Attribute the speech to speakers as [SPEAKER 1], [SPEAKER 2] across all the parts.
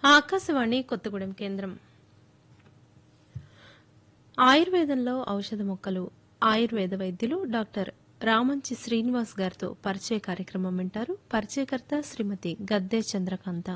[SPEAKER 1] ఆకాశవాణి కొత్తగూడెం కేంద్రం ఆయుర్వేదంలో ఔషధ మొక్కలు ఆయుర్వేద వైద్యులు డాక్టర్ రామంచి శ్రీనివాస్ గారితో పరిచయ కార్యక్రమం వింటారు పరిచయకర్త శ్రీమతి గద్దే చంద్రకాంత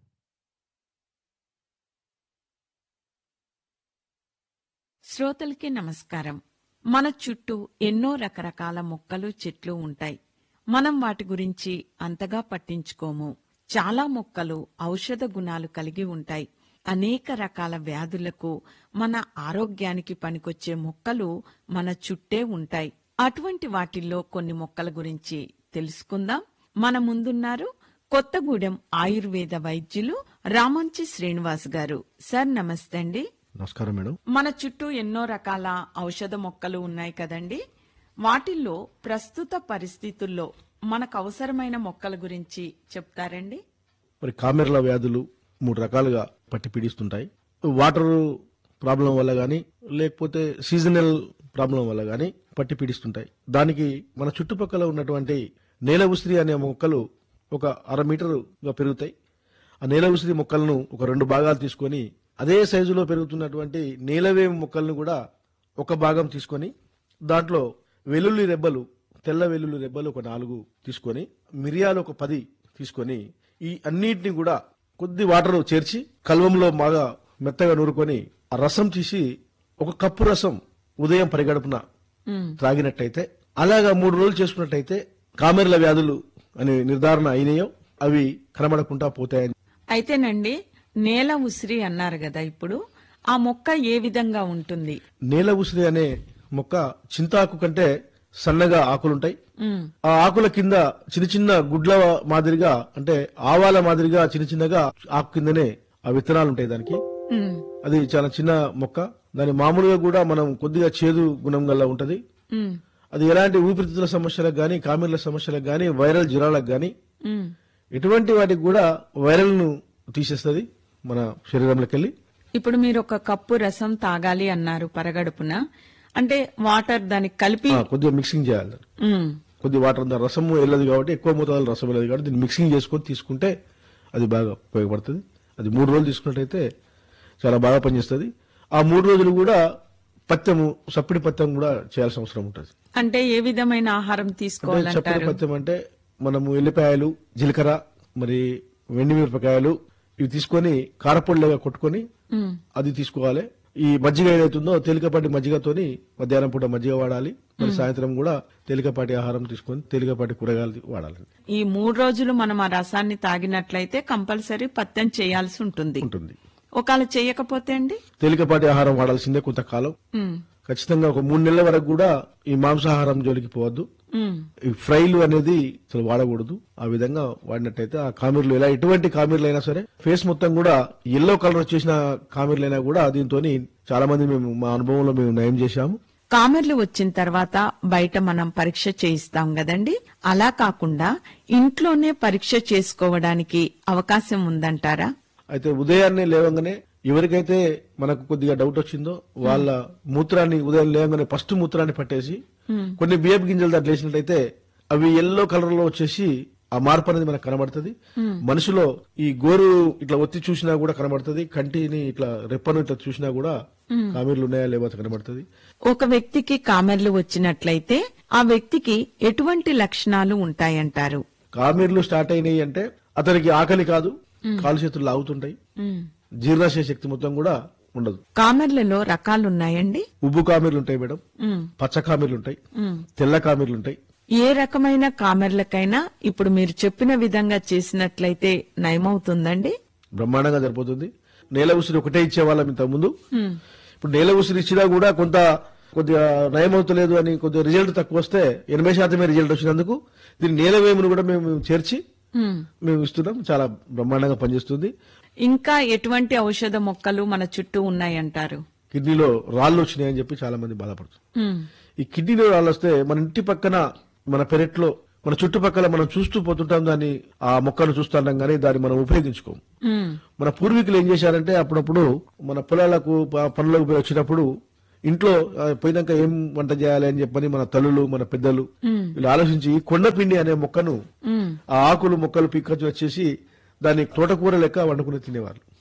[SPEAKER 2] శ్రోతలకి నమస్కారం మన చుట్టూ ఎన్నో రకరకాల మొక్కలు చెట్లు ఉంటాయి మనం వాటి గురించి అంతగా పట్టించుకోము చాలా మొక్కలు ఔషధ గుణాలు కలిగి ఉంటాయి అనేక రకాల వ్యాధులకు మన ఆరోగ్యానికి పనికొచ్చే మొక్కలు మన చుట్టే ఉంటాయి అటువంటి వాటిల్లో కొన్ని మొక్కల గురించి తెలుసుకుందాం మన ముందున్నారు కొత్తగూడెం ఆయుర్వేద వైద్యులు రామంచి శ్రీనివాస్ గారు సార్ నమస్తే అండి
[SPEAKER 3] నమస్కారం మేడం
[SPEAKER 2] మన చుట్టూ ఎన్నో రకాల ఔషధ మొక్కలు ఉన్నాయి కదండి వాటిల్లో ప్రస్తుత పరిస్థితుల్లో మనకు అవసరమైన మొక్కల గురించి చెప్తారండి
[SPEAKER 3] మరి కామెర్ల వ్యాధులు మూడు రకాలుగా పట్టి పీడిస్తుంటాయి వాటర్ ప్రాబ్లం వల్ల గానీ లేకపోతే సీజనల్ ప్రాబ్లం వల్ల గానీ పట్టి పీడిస్తుంటాయి దానికి మన చుట్టుపక్కల ఉన్నటువంటి నేల ఉసిరి అనే మొక్కలు ఒక అర మీటరుగా పెరుగుతాయి ఆ నేల ఉసిరి మొక్కలను ఒక రెండు భాగాలు తీసుకొని అదే సైజులో పెరుగుతున్నటువంటి నేలవేమి మొక్కలను కూడా ఒక భాగం తీసుకొని దాంట్లో వెల్లుల్లి రెబ్బలు తెల్ల వెల్లుల్లి రెబ్బలు ఒక నాలుగు తీసుకొని మిరియాలు ఒక పది తీసుకొని ఈ అన్నిటిని కూడా కొద్ది వాటర్ చేర్చి కల్వంలో బాగా మెత్తగా నూరుకొని ఆ రసం తీసి ఒక కప్పు రసం ఉదయం పరిగడుపున
[SPEAKER 2] ఉమ్,
[SPEAKER 3] త్రాగినట్టయితే అలాగా మూడు రోజులు చేసుకున్నట్టయితే కామెర్ల వ్యాధులు అనే నిర్ధారణ అయినాయో అవి కనబడకుండా పోతాయని
[SPEAKER 2] అయితేనండి నేల ఉసిరి అన్నారు కదా ఇప్పుడు ఆ మొక్క ఏ విధంగా ఉంటుంది
[SPEAKER 3] నేల ఉసిరి అనే మొక్క చింతాకు కంటే సన్నగా ఆకులుంటాయి
[SPEAKER 2] ఉమ్,
[SPEAKER 3] ఆ ఆకుల కింద చిన్న చిన్న గుడ్ల మాదిరిగా అంటే ఆవాల మాదిరిగా చిన్న చిన్నగా ఆకు కిందనే ఆ విత్తనాలు ఉంటాయి దానికి
[SPEAKER 2] ఉమ్,
[SPEAKER 3] అది చాలా చిన్న మొక్క దాని మామూలుగా కూడా మనం కొద్దిగా చేదు గుణం గల ఉంటది
[SPEAKER 2] ఉమ్,
[SPEAKER 3] అది ఎలాంటి ఊపిరితిత్తుల సమస్యలకు గాని కామెర్ల సమస్యలకు గాని వైరల్ జ్వరాలకు గాని
[SPEAKER 2] ఉమ్.
[SPEAKER 3] ఎటువంటి వాటికి కూడా వైరల్ ను తీసేస్తుంది మన శరీరంలోకి వెళ్ళి
[SPEAKER 2] ఇప్పుడు మీరు ఒక కప్పు రసం తాగాలి అన్నారు పరగడుపున అంటే వాటర్ దానికి కలిపి
[SPEAKER 3] ఆ, కొద్దిగా మిక్సింగ్ చేయాలి
[SPEAKER 2] ఉమ్,
[SPEAKER 3] కొద్ది వాటర్ అంతా రసము వెళ్ళదు కాబట్టి ఎక్కువ మోతాదులో రసం వెళ్ళదు కాబట్టి దీన్ని మిక్సింగ్ చేసుకొని తీసుకుంటే అది బాగా ఉపయోగపడుతుంది అది మూడు రోజులు తీసుకున్నట్టయితే చాలా బాగా పనిచేస్తుంది ఆ మూడు రోజులు కూడా పత్యము సప్పిడి పత్యం కూడా చేయాల్సిన అవసరం ఉంటుంది
[SPEAKER 2] అంటే ఏ విధమైన ఆహారం
[SPEAKER 3] అంటే చప్పటి
[SPEAKER 2] తీసుకోవాలంటారు
[SPEAKER 3] పత్యం అంటే మనము ఎల్లిపాయలు జీలకర్ర మరి వెండి మిరపకాయలు ఇవి తీసుకొని కారపొడిలాగా కొట్టుకొని
[SPEAKER 2] ఉమ్,
[SPEAKER 3] అది తీసుకోవాలి ఈ మజ్జిగ ఏదైతుందో తేలికపాటి మజ్జిగతోని మధ్యాహ్నం పూట మజ్జిగ వాడాలి మరి సాయంత్రం కూడా తేలికపాటి ఆహారం తీసుకొని తేలికపాటి కూరగాయలు వాడాలి
[SPEAKER 2] ఈ మూడు రోజులు మనం ఆ రసాన్ని తాగినట్లయితే కంపల్సరీ పత్యం చేయాల్సి ఉంటుంది
[SPEAKER 3] ఉంటుంది
[SPEAKER 2] ఒకవేళ చేయకపోతే అండి
[SPEAKER 3] తేలికపాటి ఆహారం వాడాల్సిందే కొంతకాలం
[SPEAKER 2] ఉమ్,
[SPEAKER 3] ఖచ్చితంగా ఒక మూడు నెలల వరకు కూడా ఈ మాంసాహారం జోలికి పోవద్దు
[SPEAKER 2] ఉమ్,
[SPEAKER 3] ఈ ఫ్రైలు అనేది అసలు వాడకూడదు ఆ విధంగా వాడినట్టయితే ఆ కామెర్లు ఎలా ఎటువంటి కామెర్లు అయినా సరే ఫేస్ మొత్తం కూడా ఎల్లో కలర్ వచ్చేసిన కామెర్లైనా కూడా దీంతో చాలా మంది మేము మా అనుభవంలో మేము నయం చేశాము
[SPEAKER 2] కామెర్లు వచ్చిన తర్వాత బయట మనం పరీక్ష చేయిస్తాం కదండి అలా కాకుండా ఇంట్లోనే పరీక్ష చేసుకోవడానికి అవకాశం ఉందంటారా
[SPEAKER 3] అయితే ఉదయాన్నే లేవగానే ఎవరికైతే మనకు కొద్దిగా డౌట్ వచ్చిందో వాళ్ళ మూత్రాన్ని ఉదయం లేవగానే ఫస్ట్ మూత్రాన్ని పట్టేసి కొన్ని బియ్యపు గింజలు దాంట్లో వేసినట్టయితే అవి ఎల్లో కలర్ లో వచ్చేసి ఆ మార్పు అనేది మనకు కనబడుతుంది మనిషిలో ఈ గోరు ఇట్లా ఒత్తి చూసినా కూడా కనబడుతుంది కంటిని ఇట్లా రెప్పను ఇట్లా చూసినా కూడా కామెర్లు ఉన్నాయా లేవో కనబడుతుంది
[SPEAKER 2] ఒక వ్యక్తికి కామెర్లు వచ్చినట్లయితే ఆ వ్యక్తికి ఎటువంటి లక్షణాలు ఉంటాయంటారు
[SPEAKER 3] కామెర్లు స్టార్ట్ అయినాయి అంటే అతనికి ఆకలి కాదు కాలు చేతులు లాగుతుంటాయి
[SPEAKER 2] ఉమ్.
[SPEAKER 3] జీర్ణాశయ శక్తి మొత్తం కూడా ఉండదు
[SPEAKER 2] కామెర్లలో రకాలున్నాయండి
[SPEAKER 3] ఉబ్బు కామెర్లు ఉంటాయి మేడం
[SPEAKER 2] ఉమ్,
[SPEAKER 3] పచ్చ కామెర్లు ఉంటాయి
[SPEAKER 2] ఉమ్.
[SPEAKER 3] తెల్ల కామెర్లు ఉంటాయి
[SPEAKER 2] ఏ రకమైన కామెర్లకైనా ఇప్పుడు మీరు చెప్పిన విధంగా చేసినట్లయితే నయమవుతుందండి
[SPEAKER 3] బ్రహ్మాండంగా సరిపోతుంది నేల ఉసిరి ఒకటే ఇచ్చేవాళ్ళం ఇంతకు ముందు
[SPEAKER 2] ఉమ్,
[SPEAKER 3] ఇప్పుడు నేల ఉసిరి ఇచ్చినా కూడా కొంత కొద్దిగా నయం అవుతలేదు అని కొద్దిగా రిజల్ట్ తక్కువ వస్తే ఎనభై శాతమే రిజల్ట్ వచ్చినందుకు దీని నేల వేమును కూడా మేము చేర్చి
[SPEAKER 2] ఉమ్.
[SPEAKER 3] మేము ఇస్తున్నాం చాలా బ్రహ్మాండంగా పనిచేస్తుంది
[SPEAKER 2] ఇంకా ఎటువంటి ఔషధ మొక్కలు మన చుట్టూ ఉన్నాయంటారు
[SPEAKER 3] కిడ్నీలో రాళ్ళు వచ్చినాయని చెప్పి చాలా మంది బాధపడుతుంది
[SPEAKER 2] ఉమ్,
[SPEAKER 3] ఈ కిడ్నీలో రాళ్ళు వస్తే మన ఇంటి పక్కన మన పెరట్లో మన చుట్టుపక్కల మనం చూస్తూ పోతుంటాం దాన్ని ఆ మొక్కను చూస్తుంటాం కానీ దాన్ని మనం ఉపయోగించుకోము
[SPEAKER 2] ఉమ్,
[SPEAKER 3] మన పూర్వీకులు ఏం చేశారంటే అప్పుడప్పుడు మన పొలాలకు ప- పనులకు పోయి వచ్చినప్పుడు ఇంట్లో ఆ, పోయినాక ఏం వంట చేయాలి అని చెప్పని మన తల్లులు మన పెద్దలు వీళ్ళు ఆలోచించి కొండపిండి అనే మొక్కను
[SPEAKER 2] ఉమ్,
[SPEAKER 3] ఆ ఆకులు మొక్కలు పీక్కొచ్చి వచ్చేసి దాన్ని తోటకూర లెక్క వండుకుని తినేవాళ్ళు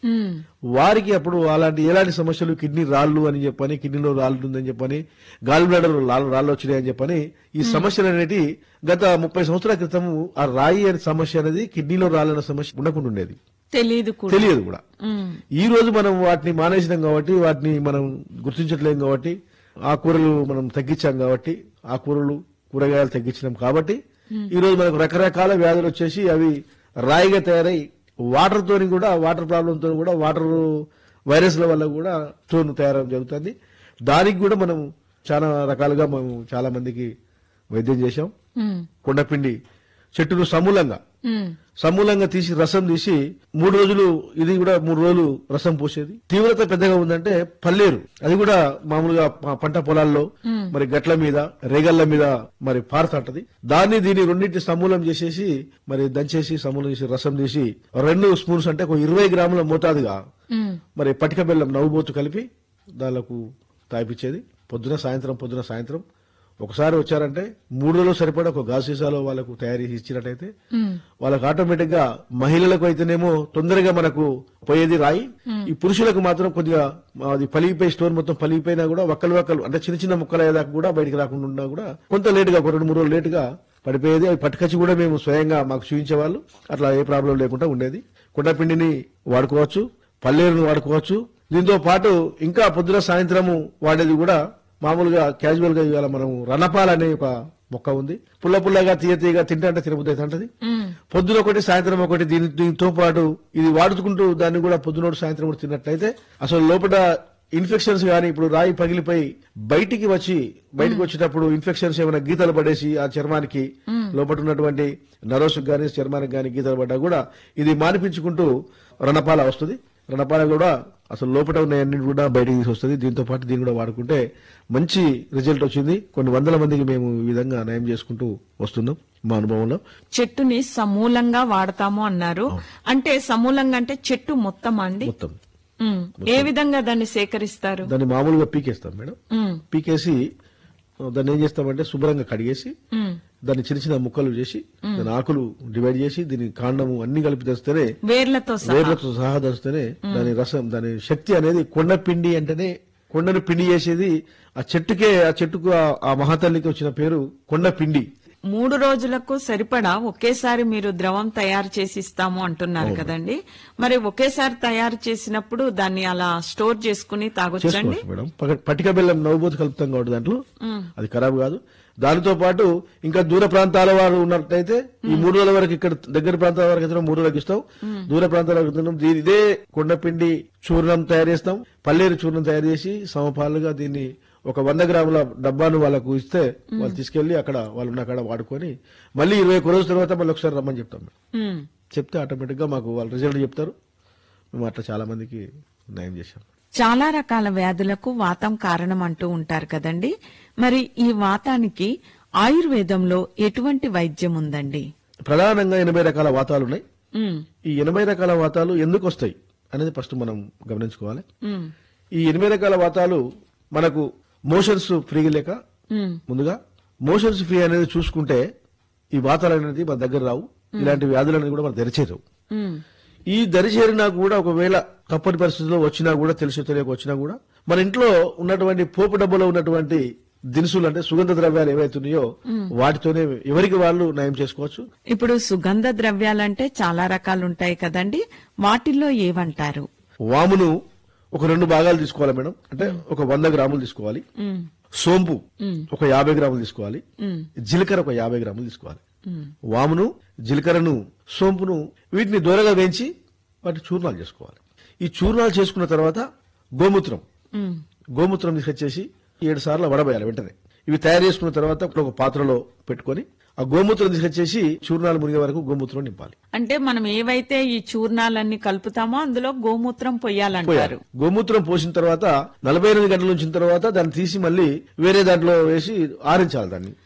[SPEAKER 2] ఉమ్,
[SPEAKER 3] వారికి అప్పుడు అలాంటి ఎలాంటి సమస్యలు కిడ్నీ రాళ్ళు అని చెప్పని కిడ్నీలో రాళ్ళు ఉందని చెప్పని గాల్ బ్లాడర్ రాళ్ళు రాళ్ళు వచ్చినాయి అని చెప్పని ఈ సమస్యలు అనేటి గత ముప్పై సంవత్సరాల క్రితం ఆ రాయి అనే సమస్య అనేది కిడ్నీలో రాళ్ళన్న సమస్య ఉండకుండా ఉండేది
[SPEAKER 2] తెలీదు కూడా
[SPEAKER 3] తెలియదు కూడా
[SPEAKER 2] ఉమ్,
[SPEAKER 3] ఈ రోజు మనం వాటిని మానేసినాం కాబట్టి వాటిని మనం గుర్తించట్లేం కాబట్టి ఆ కూరలు మనం తగ్గించాం కాబట్టి ఆ కూరలు కూరగాయలు తగ్గించినాం కాబట్టి ఈ రోజు మనకు రకరకాల వ్యాధులు వచ్చేసి అవి రాయిగా తయారై వాటర్ తోని కూడా వాటర్ ప్రాబ్లం తో కూడా వాటర్ వైరస్ల వల్ల కూడా స్టోన్ తయారవడం జరుగుతుంది దానికి కూడా మనం చాలా రకాలుగా మనం చాలా మందికి వైద్యం చేశాం
[SPEAKER 2] ఉమ్,
[SPEAKER 3] కొండపిండి చెట్టును సమూలంగా
[SPEAKER 2] ఉమ్,
[SPEAKER 3] సమూలంగా తీసి రసం తీసి మూడు రోజులు ఇది కూడా మూడు రోజులు రసం పోసేది తీవ్రత పెద్దగా ఉందంటే పల్లేరు అది కూడా మామూలుగా ప- పంట పొలాల్లో మరి గట్ల మీద రేగళ్ల మీద మరి పారుతుంటది దాన్ని దీన్ని రెండింటి సమూలం చేసేసి మరి దంచేసి సమూలం చేసి రసం తీసి రెండు స్పూన్స్ అంటే ఒక ఇరవై గ్రాముల మోతాదుగా
[SPEAKER 2] ఉమ్,
[SPEAKER 3] మరి పటిక బెల్లం నవ్వుబోతు కలిపి దానికి తాగిపించేది పొద్దున సాయంత్రం పొద్దున సాయంత్రం ఒకసారి వచ్చారంటే మూడు రోజులు సరిపడా ఒక గాజు సీసాలో వాళ్ళకు తయారీ ఇచ్చినట్టయితే
[SPEAKER 2] ఉమ్,
[SPEAKER 3] వాళ్ళకి ఆటోమేటిక్ గా మహిళలకు అయితేనేమో తొందరగా మనకు పోయేది రాయి ఈ పురుషులకు మాత్రం కొద్దిగా అది పలిగిపోయి స్టోన్ మొత్తం పలిగిపోయినా కూడా వక్కలు వక్కలు అంటే చిన్న చిన్న ముక్కలు అయ్యేదాకా కూడా బయటికి రాకుండా ఉన్నా కూడా కొంత లేటుగా ఒక రెండు మూడు రోజులు లేటుగా పడిపోయేది అవి పట్టుకొచ్చి కూడా మేము స్వయంగా మాకు చూపించేవాళ్ళు అట్లా ఏ ప్రాబ్లం లేకుండా ఉండేది కుండపిండిని వాడుకోవచ్చు పల్లేరును వాడుకోవచ్చు దీంతో పాటు ఇంకా పొద్దున సాయంత్రము వాడేది కూడా మామూలుగా క్యాజువల్ గా ఇవాళ మనం రణపాల్ అనే ఒక మొక్క ఉంది పుల్ల పుల్లగా తీయ తీయగా తింటే అంటే తినబుద్ధి అవుతుంటది
[SPEAKER 2] ఉమ్,
[SPEAKER 3] పొద్దున ఒకటి సాయంత్రం ఒకటి దీని దీనితో పాటు ఇది వాడుకుంటూ దాన్ని కూడా పొద్దున ఒకటి సాయంత్రం ఒకటి తిన్నట్లయితే అసలు లోపల ఇన్ఫెక్షన్స్ గానీ ఇప్పుడు రాయి పగిలిపోయి బయటికి వచ్చి బయటికి వచ్చేటప్పుడు ఇన్ఫెక్షన్స్ ఏమైనా గీతలు పడేసి ఆ చర్మానికి లోపల ఉన్నటువంటి నరోస్ గానీ చర్మానికి గానీ గీతలు పడ్డా కూడా ఇది మానిపించుకుంటూ రణపాల వస్తుంది రణపాల కూడా అసలు లోపల ఉన్నాయన్ని కూడా బయటికి తీసుకొస్తుంది దీంతో పాటు దీన్ని కూడా వాడుకుంటే మంచి రిజల్ట్ వచ్చింది కొన్ని వందల మందికి మేము ఈ విధంగా నయం చేసుకుంటూ వస్తున్నాం మా అనుభవంలో
[SPEAKER 2] చెట్టుని సమూలంగా వాడతాము అన్నారు అంటే సమూలంగా అంటే చెట్టు మొత్తం అండి
[SPEAKER 3] మొత్తం
[SPEAKER 2] ఉమ్, ఏ విధంగా దాన్ని సేకరిస్తారు
[SPEAKER 3] దాన్ని మామూలుగా పీకేస్తాం మేడం
[SPEAKER 2] ఉమ్,
[SPEAKER 3] పీకేసి దాన్ని ఏం చేస్తామంటే శుభ్రంగా కడిగేసి
[SPEAKER 2] ఉమ్,
[SPEAKER 3] దాన్ని చిన్న చిన్న ముక్కలు చేసి దాని ఆకులు డివైడ్ చేసి దీని కాండము అన్ని కలిపి తెస్తేనే
[SPEAKER 2] వేర్లతో సహా
[SPEAKER 3] వేర్లతో సహా తెస్తేనే దాని రసం దాని శక్తి అనేది కొండ పిండి అంటేనే కొండను పిండి చేసేది ఆ చెట్టుకే ఆ చెట్టుకు ఆ- ఆ మహాతల్లికి వచ్చిన పేరు కొండ పిండి
[SPEAKER 2] మూడు రోజులకు సరిపడా ఒకేసారి మీరు ద్రవం తయారు చేసి ఇస్తాము అంటున్నారు కదండి మరి ఒకేసారి తయారు చేసినప్పుడు దాన్ని అలా స్టోర్ చేసుకుని తాగొచ్చండి
[SPEAKER 3] చేసుకోవచ్చు మేడం పక- పటిక బెల్లం నవ్వుబోతు కలుపుతాం కాబట్టి దాంట్లో అది ఖరాబ్ కాదు దానితో పాటు ఇంకా దూర ప్రాంతాల వారు ఉన్నట్టయితే ఈ మూడు రోజుల వరకు ఇక్కడ దగ్గర ప్రాంతాల వరకు అయితే మూడు రోజులకు ఇస్తాం దూర ప్రాంతాల వరకు ఇస్తున్నాం. దీని ఇదే కొండపిండి చూర్ణం తయారు చేస్తాం పల్లేరు చూర్ణం తయారు చేసి సమపాలుగా దీన్ని ఒక వంద గ్రాముల డబ్బాను వాళ్ళకు ఇస్తే వాళ్ళు తీసుకెళ్లి అక్కడ వాళ్ళు ఉన్న అక్కడ వాడుకొని మళ్ళీ ఇరవై ఒక్క రోజుల తర్వాత మళ్ళీ ఒకసారి రమ్మని చెప్తాం మేడం.
[SPEAKER 2] ఉమ్.
[SPEAKER 3] చెప్తే ఆటోమేటిక్ గా మాకు వాళ్ళు రిజల్ట్ చెప్తారు మేము అట్లా చాలా మందికి నయం చేశాం
[SPEAKER 2] చాలా రకాల వ్యాధులకు వాతం కారణం అంటూ ఉంటారు కదండి మరి ఈ వాతానికి ఆయుర్వేదంలో ఎటువంటి వైద్యం ఉందండి
[SPEAKER 3] ప్రధానంగా ఎనభై రకాల వాతాలు ఉన్నాయి
[SPEAKER 2] ఉమ్,
[SPEAKER 3] ఈ ఎనభై రకాల వాతాలు ఎందుకు వస్తాయి అనేది ఫస్ట్ మనం గమనించుకోవాలి
[SPEAKER 2] ఉమ్,
[SPEAKER 3] ఈ ఎనభై రకాల వాతాలు మనకు మోషన్స్ ఫ్రీ లేక
[SPEAKER 2] ఉమ్,
[SPEAKER 3] ముందుగా మోషన్స్ ఫ్రీ అనేది చూసుకుంటే ఈ వాతాలు అనేది మన దగ్గర రావు ఇలాంటి వ్యాధులు అనేది కూడా మన దరిచేరావు
[SPEAKER 2] ఉమ్,
[SPEAKER 3] ఈ దరిచేరినా కూడా ఒకవేళ తప్పని పరిస్థితుల్లో వచ్చినా కూడా తెలిసి తెలియక వచ్చినా కూడా మన ఇంట్లో ఉన్నటువంటి పోపు డబ్బులో ఉన్నటువంటి దినుసులు అంటే సుగంధ ద్రవ్యాలు ఏవైతున్నాయో వాటితోనే ఎవరికి వాళ్ళు నయం చేసుకోవచ్చు
[SPEAKER 2] ఇప్పుడు సుగంధ ద్రవ్యాలంటే చాలా రకాలు ఉంటాయి కదండి వాటిల్లో ఏవంటారు
[SPEAKER 3] వామును ఒక రెండు భాగాలు తీసుకోవాలి మేడం అంటే ఒక వంద గ్రాములు తీసుకోవాలి
[SPEAKER 2] ఉమ్,
[SPEAKER 3] సోంపు ఒక యాభై గ్రాములు తీసుకోవాలి
[SPEAKER 2] ఉమ్,
[SPEAKER 3] జీలకర్ర ఒక యాభై గ్రాములు తీసుకోవాలి
[SPEAKER 2] ఉమ్,
[SPEAKER 3] వామును జీలకర్రను సోంపును వీటిని దూరగా వేయించి వాటి చూర్ణాలు చేసుకోవాలి ఈ చూర్ణాలు చేసుకున్న తర్వాత గోమూత్రం
[SPEAKER 2] ఉమ్,
[SPEAKER 3] గోమూత్రం తీసుకొచ్చేసి ఏడు సార్లు వడబోయాలి వెంటనే ఇవి తయారు చేసుకున్న తర్వాత ఒక పాత్రలో పెట్టుకొని ఆ గోమూత్రం తీసుకొచ్చేసి చూర్ణాలు మునిగే వరకు గోమూత్రం నింపాలి
[SPEAKER 2] అంటే మనం ఏవైతే ఈ చూర్ణాలన్నీ కలుపుతామో అందులో గోమూత్రం పొయ్యాలంటారు
[SPEAKER 3] పోయాలి గోమూత్రం పోసిన తర్వాత నలభై ఎనిమిది గంటలు ఉంచిన తర్వాత దాన్ని తీసి మళ్ళీ వేరే దాంట్లో వేసి ఆరించాలి దాన్ని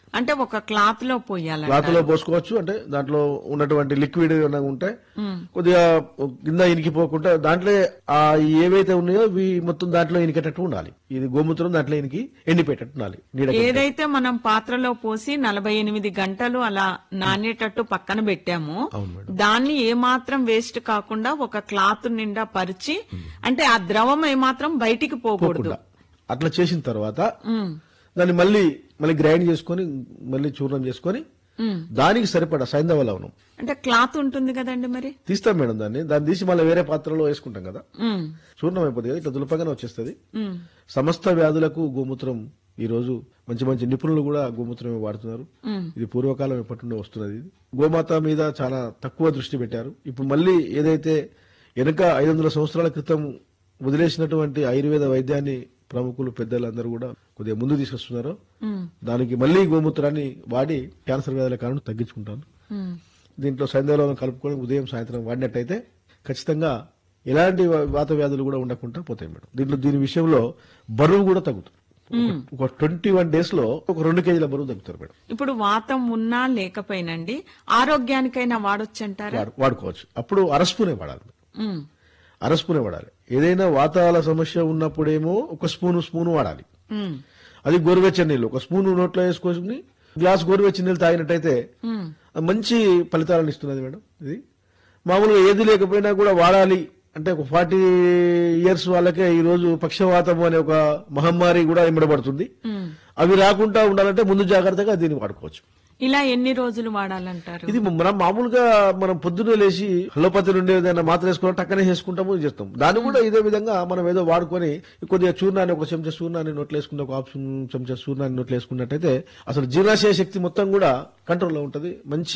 [SPEAKER 2] అంటే ఒక క్లాత్ లో పోయాలంట
[SPEAKER 3] క్లాత్లో పోసుకోవచ్చు అంటే దాంట్లో ఉన్నటువంటి లిక్విడ్ ఏమైనా ఉంటే కొద్దిగా కింద ఇనికిపోకుండా దాంట్లో ఆ ఏవైతే ఉన్నాయో ఇవి మొత్తం దాంట్లో ఇనికేటట్టు ఉండాలి ఇది గోమూత్రం దాంట్లో ఇనికి ఎండిపోయేటట్టు ఉండాలి నీడ
[SPEAKER 2] ఏదైతే మనం పాత్రలో పోసి నలభై ఎనిమిది గంటలు అలా నానేటట్టు పక్కన పెట్టామో
[SPEAKER 3] అవును మేడం.
[SPEAKER 2] దాన్ని ఏమాత్రం వేస్ట్ కాకుండా ఒక క్లాత్ నిండా పరిచి అంటే ఆ ద్రవం ఏమాత్రం బయటికి పోకూడదు
[SPEAKER 3] పోకుండా అట్లా చేసిన తర్వాత
[SPEAKER 2] ఉమ్,
[SPEAKER 3] దాన్ని మళ్ళీ మళ్ళీ గ్రైండ్ చేసుకొని మళ్ళీ చూర్ణం చేసుకొని
[SPEAKER 2] ఉమ్.
[SPEAKER 3] దానికి సరిపడా సైంధవ లవణం
[SPEAKER 2] అంటే క్లాత్ ఉంటుంది కదండి మరి
[SPEAKER 3] తీస్తాం మేడం దాన్ని దాన్ని తీసి మళ్ళీ వేరే పాత్రలో వేసుకుంటాం కదా
[SPEAKER 2] ఉమ్,
[SPEAKER 3] చూర్ణం అయిపోతుంది కదా ఇట్లా దులపగానే వచ్చేస్తుంది
[SPEAKER 2] ఉమ్,
[SPEAKER 3] సమస్త వ్యాధులకు గోమూత్రం ఈ రోజు మంచి మంచి నిపుణులు కూడా గోమూత్రమే వాడుతున్నారు
[SPEAKER 2] ఉమ్.
[SPEAKER 3] ఇది పూర్వకాలం ఎప్పటి నుండి వస్తున్నది ఇది గోమాత మీద చాలా తక్కువ దృష్టి పెట్టారు ఇప్పుడు మళ్ళీ ఏదైతే వెనక ఐదు వందల సంవత్సరాల క్రితం వదిలేసినటువంటి ఆయుర్వేద వైద్యాన్ని ప్రముఖులు పెద్దలందరూ కూడా కొద్దిగా ముందు తీసుకొస్తున్నారో
[SPEAKER 2] ఉమ్,
[SPEAKER 3] దానికి మళ్ళీ గోమూత్రాన్ని వాడి క్యాన్సర్ వ్యాధుల కారణం తగ్గించుకుంటాను
[SPEAKER 2] ఉమ్.
[SPEAKER 3] దీంట్లో సైంధవలను కలుపుకొని ఉదయం సాయంత్రం వాడినట్టయితే ఖచ్చితంగా ఎలాంటి వా- వాత వ్యాధులు కూడా ఉండకుండా పోతాయి మేడం దీంట్లో దీని విషయంలో బరువు కూడా తగ్గుతుంది ఒక- ఒక ట్వంటీ వన్ డేస్ లో ఒక రెండు కేజీల బరువు తగ్గుతారు మేడం
[SPEAKER 2] ఇప్పుడు వాతం ఉన్నా లేకపోయినండి ఆరోగ్యానికైనా వాడొచ్చంటారా
[SPEAKER 3] వాడు- వాడుకోవచ్చు అప్పుడు అరస్పూనే వాడాలి
[SPEAKER 2] ఉమ్,
[SPEAKER 3] అరస్పూనే వాడాలి ఏదైనా వాతాల సమస్య ఉన్నప్పుడేమో ఒక స్పూను స్పూను వాడాలి
[SPEAKER 2] ఉమ్,
[SPEAKER 3] అది గోరువెచ్చని నీళ్ళు ఒక స్పూన్ నోట్లో వేసుకొని గ్లాస్ గోరువెచ్చని నీళ్ళు తాగినట్టయితే
[SPEAKER 2] ఉమ్.
[SPEAKER 3] మంచి ఫలితాలను ఇస్తున్నది మేడం ఇది మామూలుగా ఏది లేకపోయినా కూడా వాడాలి అంటే ఒక ఫార్టీ ఇయర్స్ వాళ్ళకే ఈ రోజు పక్షవాతం అనే ఒక మహమ్మారి కూడా ఇమ్మడబడుతుంది
[SPEAKER 2] ఉమ్.
[SPEAKER 3] అవి రాకుండా ఉండాలంటే ముందు జాగ్రత్తగా దీన్ని వాడుకోవచ్చు
[SPEAKER 2] ఇలా ఎన్ని రోజులు వాడాలంటారు
[SPEAKER 3] ఇది మనం మామూలుగా మనం పొద్దున్నే లేచి హలోపతి నుండి ఏదైనా మాత్ర వేసుకున్నా టక్కనే చేసుకుంటాము ఇది చేస్తాం దాన్ని కూడా ఇదే విధంగా మనం ఏదో వాడుకొని కొద్దిగా చూర్ణాన్ని ఒక చెంచా చూర్ణాన్ని నోట్లు వేసుకుని ఒక ఆప్షన్ చెంచా చూర్ణాన్ని నోట్లు వేసుకున్నట్టయితే అసలు జీర్ణాశయ శక్తి మొత్తం కూడా కంట్రోల్లో ఉంటది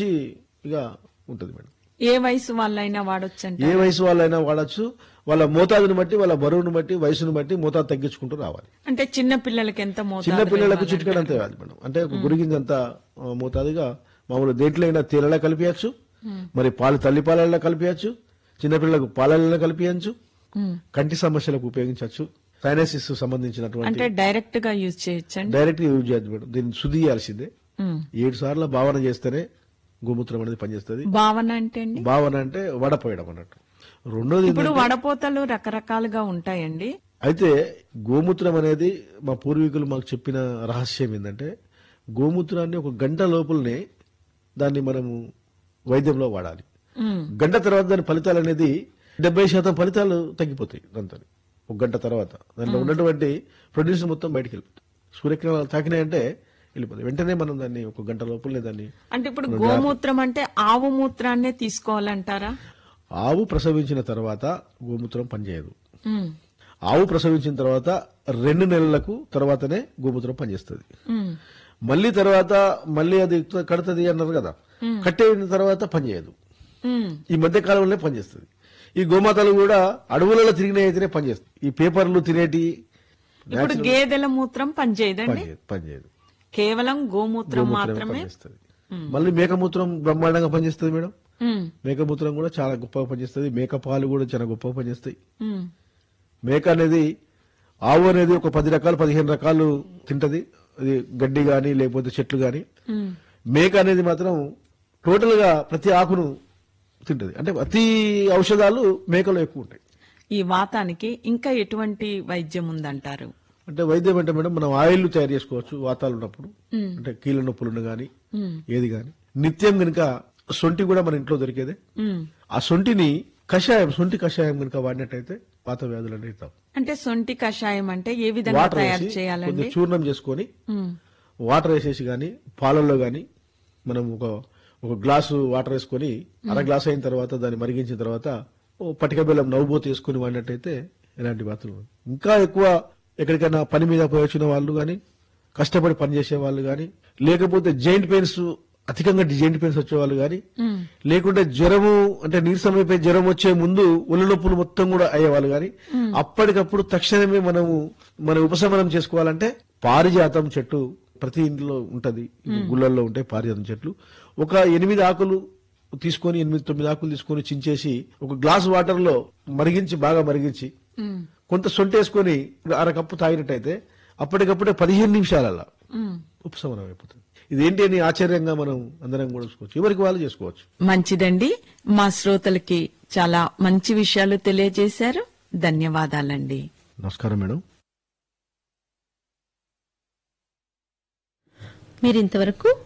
[SPEAKER 3] మంచిగా ఉంటది మేడం
[SPEAKER 2] ఏ వయసు వాళ్ళైనా వాడొచ్చంట
[SPEAKER 3] ఏ వయసు వాళ్ళైనా వాడచ్చు వాళ్ళ మోతాదుని బట్టి వాళ్ళ బరువును బట్టి వయసును బట్టి మోతాదు తగ్గించుకుంటూ రావాలి
[SPEAKER 2] అంటే చిన్న పిల్లలకి ఎంత మోతాదు
[SPEAKER 3] చిన్న పిల్లలకు
[SPEAKER 2] వేయాలంటారు?
[SPEAKER 3] చిటికడంత వేయాలి మేడం అంటే ఒక గురిగింజంత ఆ, మోతాదుగా మామూలు దేంట్లో అయినా తేనెలా కలిపియచ్చు మరి పాలు తల్లి పాలల్లో కలిపియచ్చు చిన్నపిల్లలకు పాలల్లో కలిపియచ్చు
[SPEAKER 2] ఉమ్.
[SPEAKER 3] కంటి సమస్యలకు ఉపయోగించవచ్చు సైనసిస్ సంబంధించినటువంటి
[SPEAKER 2] అంటే డైరెక్ట్ గా యూజ్ చేయొచ్చండి
[SPEAKER 3] డైరెక్ట్ యూజ్ చేయద్దు మేడం దీన్ని శుద్ధి చేయాల్సిందే
[SPEAKER 2] ఉమ్.
[SPEAKER 3] ఏడు సార్లు భావన చేస్తేనే గోమూత్రం అనేది పనిచేస్తుంది
[SPEAKER 2] భావన అంటే అండి
[SPEAKER 3] భావన అంటే వడపోయడం అన్నట్టు రెండోది
[SPEAKER 2] ఇప్పుడు వడపోతలు రకరకాలుగా ఉంటాయండి
[SPEAKER 3] అయితే గోమూత్రం అనేది మా పూర్వీకులు మాకు చెప్పిన రహస్యం ఏంటంటే గోమూత్రాన్ని ఒక గంట లోపలనే దాన్ని మనము వైద్యంలో వాడాలి
[SPEAKER 2] ఉమ్.
[SPEAKER 3] గంట తర్వాత దాని ఫలితాలు అనేది డెబ్బై శాతం ఫలితాలు తగ్గిపోతాయి దాంతో ఒక గంట తర్వాత దాంట్లో ఉన్నటువంటి ప్రొడ్యూస్ మొత్తం బయటికి వెళ్ళిపోతాయి సూర్యకిరణాలు తాకినాయంటే వెళ్ళిపోతాయి వెంటనే మనం దాన్ని ఒక గంట లోపలనే దాన్ని
[SPEAKER 2] అంటే ఇప్పుడు గోమూత్రం అంటే ఆవు మూత్రాన్నే తీసుకోవాలంటారా
[SPEAKER 3] ఆవు ప్రసవించిన తర్వాత గోమూత్రం పనిచేయదు
[SPEAKER 2] ఉమ్.
[SPEAKER 3] ఆవు ప్రసవించిన తర్వాత రెండు నెలలకు తర్వాతనే గోమూత్రం పనిచేస్తుంది
[SPEAKER 2] ఉమ్.
[SPEAKER 3] మళ్ళీ తర్వాత మళ్ళీ అది కడుతుంది అన్నారు కదా కట్టేసిన తర్వాత పనిచేయదు
[SPEAKER 2] ఉమ్.
[SPEAKER 3] ఈ మధ్య కాలంలోనే పనిచేస్తుంది ఈ గోమాతలు కూడా అడవులలో తిరిగిన అయితేనే పనిచేస్తాయి ఈ పేపర్లు తినేటి
[SPEAKER 2] ఇప్పుడు గేదెల మూత్రం పనిచేయదండి
[SPEAKER 3] పనిచేయదు పనిచేయదు
[SPEAKER 2] కేవలం గోమూత్రం
[SPEAKER 3] గోమూత్రమే
[SPEAKER 2] మాత్రమే
[SPEAKER 3] పనిచేస్తుంది మళ్ళీ మేకమూత్రం బ్రహ్మాండంగా పనిచేస్తుంది మేడం
[SPEAKER 2] ఉమ్.
[SPEAKER 3] మేకమూత్రం కూడా చాలా గొప్పగా పనిచేస్తుంది మేక పాలు కూడా చాలా గొప్పగా పనిచేస్తాయి
[SPEAKER 2] ఉమ్.
[SPEAKER 3] మేక అనేది ఆవు అనేది ఒక పది రకాలు పదిహేను రకాలు తింటది అది గడ్డి గాని లేకపోతే చెట్లు గాని
[SPEAKER 2] ఉమ్.
[SPEAKER 3] మేక అనేది మాత్రం టోటల్ గా ప్రతి ఆకును తింటది అంటే ప్రతి ఔషధాలు మేకలో ఎక్కువ ఉంటాయి
[SPEAKER 2] ఈ వాతానికి ఇంకా ఎటువంటి వైద్యం ఉందంటారు
[SPEAKER 3] అంటే వైద్యం అంటే మేడం మనం ఆయిల్ తయారు చేసుకోవచ్చు వాతాలు ఉన్నప్పుడు అంటే కీళ్ళ నొప్పులను గాని
[SPEAKER 2] ఉమ్.
[SPEAKER 3] ఏది గాని నిత్యం గనుక సొంటి కూడా మన ఇంట్లో దొరికేదే
[SPEAKER 2] ఉమ్.
[SPEAKER 3] ఆ సొంటిని కషాయం సొంటి కషాయం కనుక వాడినట్టయితే వాత వ్యాధులు అనేవి రావు.
[SPEAKER 2] అంటే సొంటి కషాయం అంటే ఏ విధంగా
[SPEAKER 3] వాటర్
[SPEAKER 2] తయారు
[SPEAKER 3] వేసి
[SPEAKER 2] చేయాలండి
[SPEAKER 3] కొంచెం చూర్ణం చేసుకొని
[SPEAKER 2] ఉమ్.
[SPEAKER 3] వాటర్ వేసేసి గాని పాలల్లో గాని మనం ఒక ఒక గ్లాసు వాటర్ వేసుకొని అర గ్లాస్ అయిన తర్వాత దాన్ని మరిగించిన తర్వాత ఓ పటిక బెల్లం నవ్వుబోతు వేసుకొని వాడినట్టయితే ఎలాంటి బాతులు ఉండవు. ఇంకా ఎక్కువ ఎక్కడికైనా పని మీద పోయి వచ్చిన వాళ్ళు గాని కష్టపడి పని చేసే వాళ్ళు గాని లేకపోతే జాయింట్ పెయిన్స్ అధికంగా జాయింట్ పెయిన్స్ వచ్చే వాళ్ళు గాని
[SPEAKER 2] ఉమ్.
[SPEAKER 3] లేకుంటే జ్వరము అంటే నీరసమైపోయి జ్వరం వచ్చే ముందు ఒళ్ళు నొప్పులు మొత్తం కూడా అయ్యేవాళ్ళు గాని అప్పటికప్పుడు తక్షణమే మనము మన ఉపశమనం చేసుకోవాలంటే పారిజాతం చెట్టు ప్రతి ఇంట్లో ఉంటది గుళ్ళల్లో ఉంటాయి పారిజాతం చెట్లు ఒక ఎనిమిది ఆకులు తీసుకొని ఎనిమిది తొమ్మిది ఆకులు తీసుకొని చించేసి ఒక గ్లాస్ వాటర్ లో మరిగించి బాగా మరిగించి
[SPEAKER 2] ఉమ్.
[SPEAKER 3] కొంత సొంటేసుకొని అర కప్పు తాగినట్టయితే అప్పటికప్పుడే పదిహేను నిమిషాలలో
[SPEAKER 2] ఉమ్.
[SPEAKER 3] ఉపశమనం అయిపోతుంది ఇదేంటి అని ఆశ్చర్యంగా మనం అందరం కూడా చూసుకోవచ్చు ఎవరికి వాళ్ళు చేసుకోవచ్చు
[SPEAKER 2] మంచిదండి మా శ్రోతలకి చాలా మంచి విషయాలు తెలియజేశారు ధన్యవాదాలండి
[SPEAKER 3] నమస్కారం మేడం
[SPEAKER 1] మీరింతవరకు